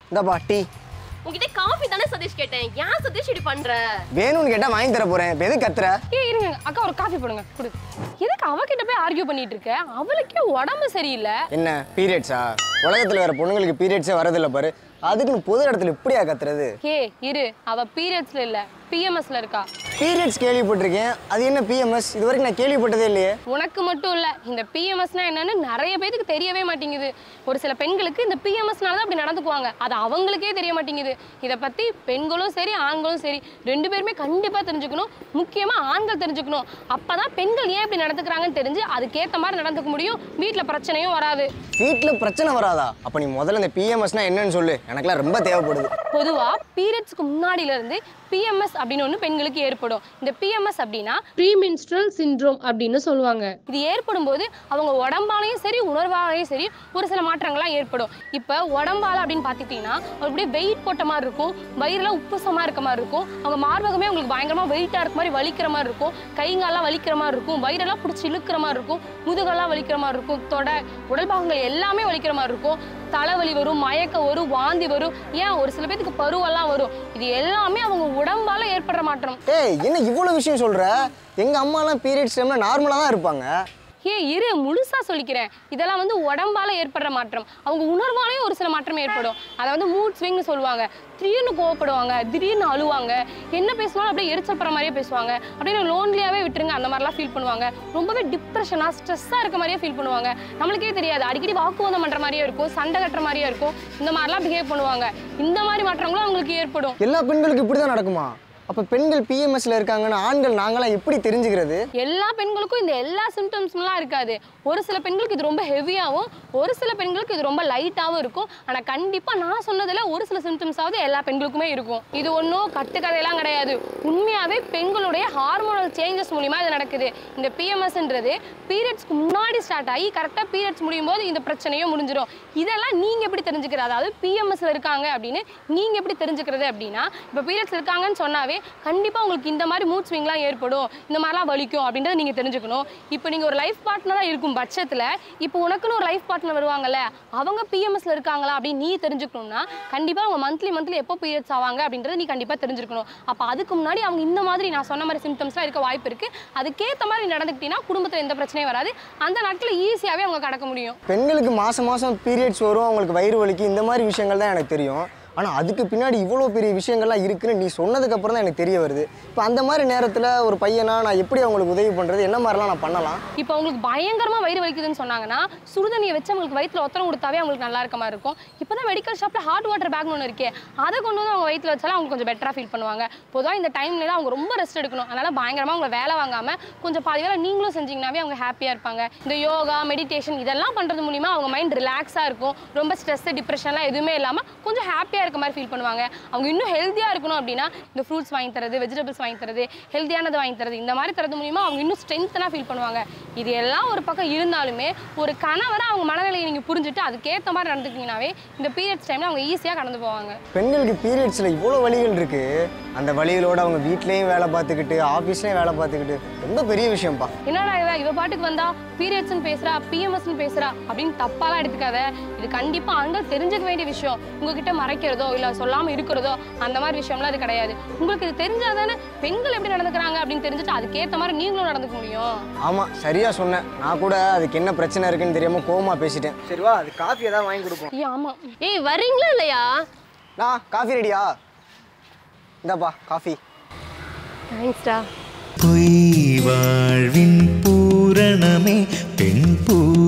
இந்தாப்பா டீ உங்ககிட்ட காஃபி தானே சதீஷ் கேட்டேன் ஏன் சதீஷ் இப்படி பண்ற வேணும்னு கேட்டா வாங்கி தர போறேன் இப்போ எது கத்துற ஏய் இருங்க அக்கா ஒரு காஃபி போடுங்க கொடு எதுக்கு அவகிட்ட போய் ஆர்கியூ பண்ணிட்டு இருக்க அவளுக்கே உடம்பு சரியில்லை என்ன பீரியட்ஸா உலகத்துல வேற பொண்ணுங்களுக்கு பீரியட்ஸே வரதில்ல பாரு அதுக்குன்னு பொது இடத்துல இப்படியா கத்துறது ஏ இரு அவ பீரியட்ஸ்ல இல்ல பிஎம்எஸ்ல இருக்கா பீரியட்ஸ் கேள்விப்பட்டிருக்கேன் அது என்ன பிஎம்எஸ் இது வரைக்கும் நான் கேள்விப்பட்டதே இல்லையே உனக்கு மட்டும் இல்ல இந்த பிஎம்எஸ்னா என்னன்னு நிறைய பேருக்கு தெரியவே மாட்டேங்குது ஒரு சில பெண்களுக்கு இந்த பிஎம்எஸ்னால தான் அப்படி நடந்துக்குவாங்க அது அவங்களுக்கே தெரிய மாட்டேங்குது இதை பத்தி பெண்களும் சரி ஆண்களும் சரி ரெண்டு பேருமே கண்டிப்பா தெரிஞ்சுக்கணும் முக்கியமா ஆண்கள் தெரிஞ்சுக்கணும் அப்பதான் பெண்கள் ஏன் இப்படி நடந்துக்கிறாங்கன்னு தெரிஞ்சு அதுக்கேத்த மாதிரி நடந்துக்க முடியும் வீட்ல பிரச்சனையும் வராது வீட்ல பிரச்சனை வராதா அப்ப நீ முதல்ல இந்த பிஎம்எஸ்னா என்னன்னு சொல்லு எனக்குலாம் ரொம்ப தேவைப்படுது பொதுவா பீரியட்ஸ்க்கு முன்னாடில இருந்து பிஎம்எஸ் அப்படின்னு ஒன்று பெண்களுக்கு ஏற்படும் இந்த பிஎம்எஸ் அப்படின்னா ப்ரீமின்ஸ்ட்ரல் சிண்ட்ரோம் அப்படின்னு சொல்லுவாங்க இது ஏற்படும் போது அவங்க உடம்பாலையும் சரி உணர்வாலையும் சரி ஒரு சில மாற்றங்கள்லாம் ஏற்படும் இப்போ உடம்பால அப்படின்னு பார்த்துக்கிட்டிங்கன்னா அப்படியே வெயிட் போட்ட மாதிரி இருக்கும் வயிறுலாம் உப்புசமா இருக்க மாதிரி இருக்கும் அவங்க மார்பகமே உங்களுக்கு பயங்கரமா வெயிட்டா இருக்க மாதிரி வலிக்கிற மாதிரி இருக்கும் கைகாலெல்லாம் வலிக்கிற மாதிரி இருக்கும் வயிறெல்லாம் பிடிச்சி இழுக்கிற மாதிரி இருக்கும் முதுகெல்லாம் வலிக்கிற மாதிரி இருக்கும் தொடை உடல் பாகங்கள் எல்லாமே வலிக்கிற மாதிரி இருக்கும் தலைவலி வரும் மயக்கம் வரும் வாந்தி வரும் ஏன் ஒரு சில பேத்துக்கு பருவெல்லாம் வரும் இது எல்லாமே அவங்க உடம்பால ஏற்படுற மாற்றம் ஏய் என்ன இவ்வளவு விஷயம் சொல்ற எங்க அம்மாலாம் பீரியட்ஸ் டைம்ல நார்மலா தான் இருப்பாங்க ஏ இரு முழுசா சொல்லிக்கிறேன் இதெல்லாம் வந்து உடம்பால ஏற்படுற மாற்றம் அவங்க உணர்வாலையும் ஒரு சில மாற்றம் ஏற்படும் அதை வந்து மூட் ஸ்விங்னு சொல்லுவாங்க திடீர்னு கோவப்படுவாங்க திடீர்னு அழுவாங்க என்ன பேசினாலும் அப்படியே எரிச்சல் படுற மாதிரியே பேசுவாங்க அப்படியே லோன்லியாவே விட்டுருங்க அந்த மாதிரிலாம் ஃபீல் பண்ணுவாங்க ரொம்பவே டிப்ரெஷனா ஸ்ட்ரெஸ்ஸாக இருக்க மாதிரியே ஃபீல் பண்ணுவாங்க நம்மளுக்கே தெரியாது அடிக்கடி வாக்குவாதம் பண்ற மாதிரியே இருக்கும் சண்டை கட்டுற மாதிரியே இருக்கும் இந்த மாதிரிலாம் பிஹேவ் பண்ணுவாங்க இந்த மாதிரி மாற்றங்களும் அவங்களுக்கு ஏற்படும் எல்லா பெண்களுக்கும் இப்படிதான் நடக்குமா அப்ப பெண்கள் பிஎம்எஸ்ல இருக்காங்கன்னு ஆண்கள் நாங்களாம் எப்படி தெரிஞ்சுக்கிறது எல்லா பெண்களுக்கும் இந்த எல்லா சிம்டம்ஸ்லாம் இருக்காது ஒரு சில பெண்களுக்கு இது ரொம்ப ஹெவியாகவும் ஒரு சில பெண்களுக்கு இது ரொம்ப லைட்டாகவும் இருக்கும் ஆனால் கண்டிப்பாக நான் சொன்னதில் ஒரு சில சிம்டம்ஸாவது எல்லா பெண்களுக்குமே இருக்கும் இது ஒன்றும் கட்டுக்கதையெல்லாம் கிடையாது உண்மையாகவே பெண்களுடைய ஹார்மோனல் சேஞ்சஸ் மூலிமா இது நடக்குது இந்த பிஎம்எஸ்ன்றது பீரியட்ஸ்க்கு முன்னாடி ஸ்டார்ட் ஆகி கரெக்டாக பீரியட்ஸ் முடியும் போது இந்த பிரச்சனையும் முடிஞ்சிடும் இதெல்லாம் நீங்கள் எப்படி தெரிஞ்சுக்கிறது அதாவது பிஎம்எஸ்ல இருக்காங்க அப்படின்னு நீங்கள் எப்படி தெரிஞ்சுக்கிறது அப்படின்னா இப்போ பீரியட்ஸ் இருக்காங்கன்னு சொன்னாவே கண்டிப்பாக உங்களுக்கு இந்த மாதிரி மூட் ஸ்விங்லாம் ஏற்படும் இந்த மாதிரிலாம் வலிக்கும் அப்படின்றத நீங்கள் தெரிஞ்சுக்கணும் இப்போ நீங்கள் ஒரு லைஃப் பார்ட்னராக இருக்கும் பட்சத்தில் இப்போ உனக்குன்னு ஒரு லைஃப் பார்ட்னர் வருவாங்கல்ல அவங்க பிஎம்எஸ்ல இருக்காங்களா அப்படின்னு நீ தெரிஞ்சுக்கணும்னா கண்டிப்பாக அவங்க மந்த்லி மந்த்லி எப்போ பீரியட்ஸ் ஆவாங்க அப்படின்றத நீ கண்டிப்பாக தெரிஞ்சுக்கணும் அப்போ அதுக்கு முன்னாடி அவங்க இந்த மாதிரி நான் சொன்ன மாதிரி சிம்டம்ஸ்லாம் இருக்க வாய்ப்பு இருக்குது அதுக்கேற்ற மாதிரி நடந்துக்கிட்டீங்கன்னா குடும்பத்தில் எந்த பிரச்சனையும் வராது அந்த நாட்களில் ஈஸியாகவே அவங்க கடக்க முடியும் பெண்களுக்கு மாசம் மாசம் பீரியட்ஸ் வரும் அவங்களுக்கு வயிறு வலிக்கு இந்த மாதிரி விஷயங்கள் தான் எனக்கு தெரியும் ஆனா அதுக்கு பின்னாடி இவ்வளோ பெரிய விஷயங்கள்லாம் இருக்குன்னு நீ சொன்னதுக்கு அப்புறம் தான் எனக்கு தெரிய வருது இப்போ அந்த மாதிரி நேரத்துல ஒரு பையனா நான் எப்படி அவங்களுக்கு உதவி பண்றது என்ன மாதிரிலாம் நான் பண்ணலாம் இப்போ அவங்களுக்கு பயங்கரமா வயிறு வலிக்குதுன்னு சொன்னாங்கன்னா சுடுதண்ணியை வச்சு அவங்களுக்கு வயிற்றுல ஒத்தரம் கொடுத்தாவே அவங்களுக்கு நல்லா இருக்க மாதிரி இருக்கும் இப்போ தான் மெடிக்கல் ஷாப்பில் ஹாட் வாட்டர் பேக்னு ஒன்று இருக்கே அதை கொண்டு வந்து அவங்க வயிற்றுல வச்சாலும் அவங்க கொஞ்சம் பெட்டராக ஃபீல் பண்ணுவாங்க பொதுவாக இந்த டைம்ல அவங்க ரொம்ப ரெஸ்ட் எடுக்கணும் அதனால பயங்கரமா அவங்க வேலை வாங்காம கொஞ்சம் பாதி வேலை நீங்களும் செஞ்சீங்கன்னாவே அவங்க ஹாப்பியாக இருப்பாங்க இந்த யோகா மெடிடேஷன் இதெல்லாம் பண்றது மூலிமா அவங்க மைண்ட் ரிலாக்ஸாக இருக்கும் ரொம்ப ஸ்ட்ரெஸ் டிப்ரெஷன்லாம் எதுவுமே இல்லாமல் கொஞ்சம் ஹாப்பியாக இருக்க மாதிரி ஃபீல் பண்ணுவாங்க அவங்க இன்னும் ஹெல்த்தியாக இருக்கணும் அப்படின்னா இந்த ஃப்ரூட்ஸ் வாங்கி தரது வெஜிடபிள்ஸ் வாங்கி தரது ஹெல்த்தியானது வாங்கி தரது இந்த மாதிரி தரது மூலிமா அவங்க இன்னும் ஸ்ட்ரென்த்தனாக ஃபீல் பண்ணுவாங்க இது எல்லாம் ஒரு பக்கம் இருந்தாலுமே ஒரு கணவரை அவங்க மனநிலையை நீங்கள் புரிஞ்சுட்டு அதுக்கேற்ற மாதிரி நடந்துக்கிங்கனாவே இந்த பீரியட்ஸ் டைமில் அவங்க ஈஸியாக கடந்து போவாங்க பெண்களுக்கு பீரியட்ஸ்ல இவ்வளோ வழிகள் இருக்கு அந்த வழிகளோட அவங்க வீட்லயும் வேலை பார்த்துக்கிட்டு ஆஃபீஸ்லயும் வேலை பார்த்துக்கிட்டு ரொம்ப பெரிய விஷயம்ப்பா என்னடா இவ இவ பாட்டுக்கு வந்தா பீரியட்ஸ்னு பேசுறா பிஎம்எஸ்னு பேசுறா அப்படின்னு தப்பாலாம் எடுத்துக்காத இது கண்டிப்பா ஆண்கள் தெரிஞ்சுக்க வேண்டிய விஷயம் உங்ககிட்ட மறைக்கிறதோ இல்ல சொல்லாம இருக்கிறதோ அந்த மாதிரி விஷயம்லாம் இது கிடையாது உங்களுக்கு இது தெரிஞ்சாதானே பெண்கள் எப்படி நடந்துக்கிறாங்க அப்படின்னு தெரிஞ்சுட்டு அதுக்கேற்ற மாதிரி நீங்களும் நடந்துக்க முடியும் ஆமா சரியா சொன்னேன் நான் கூட அதுக்கு என்ன பிரச்சனை இருக்குன்னு தெரியாம கோவமா பேசிட்டேன் சரிவா அது காஃபி ஏதாவது வாங்கி கொடுப்போம் ஐயா ஆமா ஏய் வர்றீங்களா இல்லையா நான் காஃபி ரெடியா இந்தாப்பா காஃபி தேங்க்ஸ்டா பொய் வாழ்வின் பூரணமே பெண் பூ